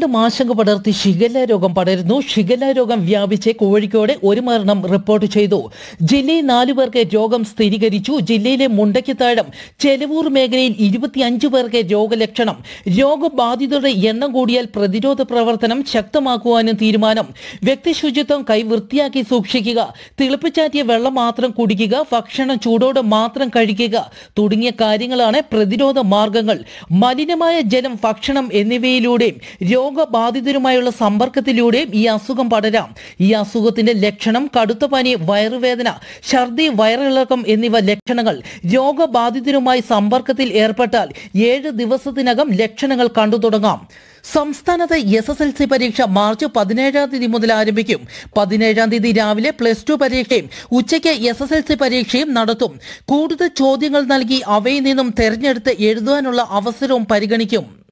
വീണ്ടും ആശങ്ക പടർത്തി ഷിഗല്ല രോഗം പടരുന്നു ഷിഗല്ല രോഗം വ്യാപിച്ച് കോഴിക്കോട് ഒരു മരണം റിപ്പോർട്ട് ചെയ്തു ജില്ലയിൽ നാലു പേർക്ക് രോഗം സ്ഥിരീകരിച്ചു ജില്ലയിലെ മുണ്ടയ്ക്കത്താഴം ചെലവൂർ മേഖലയിൽ ഇരുപത്തിയഞ്ചു പേർക്ക് രോഗലക്ഷണം രോഗബാധിതരുടെ എണ്ണം കൂടിയാൽ പ്രതിരോധ പ്രവർത്തനം ശക്തമാക്കുവാനും തീരുമാനം വ്യക്തിശുചിത്വം കൈ വൃത്തിയാക്കി സൂക്ഷിക്കുക തിളപ്പിച്ചാറ്റിയ വെള്ളം മാത്രം കുടിക്കുക ഭക്ഷണം ചൂടോടെ മാത്രം കഴിക്കുക തുടങ്ങിയ കാര്യങ്ങളാണ് പ്രതിരോധ മാർഗങ്ങൾ മലിനമായ ജലം ഭക്ഷണം എന്നിവയിലൂടെയും രോഗബാധിതരുമായുള്ള സമ്പർക്കത്തിലൂടെയും ഈ അസുഖം പടരാം ഈ അസുഖത്തിന്റെ ലക്ഷണം കടുത്ത പനി വയറുവേദന ഛർദി വയറിളക്കം എന്നിവ ലക്ഷണങ്ങൾ രോഗബാധിതരുമായി സമ്പർക്കത്തിൽ ഏർപ്പെട്ടാൽ ഏഴ് ദിവസത്തിനകം ലക്ഷണങ്ങൾ കണ്ടു തുടങ്ങാം സംസ്ഥാനത്ത് എസ് എസ് എൽ സി പരീക്ഷ മാർച്ച് പതിനേഴാം തീയതി മുതൽ ആരംഭിക്കും പതിനേഴാം തീയതി രാവിലെ പ്ലസ് ടു പരീക്ഷയും ഉച്ചയ്ക്ക് എസ് എസ് എൽ സി പരീക്ഷയും നടത്തും കൂടുതൽ ചോദ്യങ്ങൾ നൽകി അവയിൽ നിന്നും തെരഞ്ഞെടുത്ത് എഴുതാനുള്ള അവസരവും പരിഗണിക്കും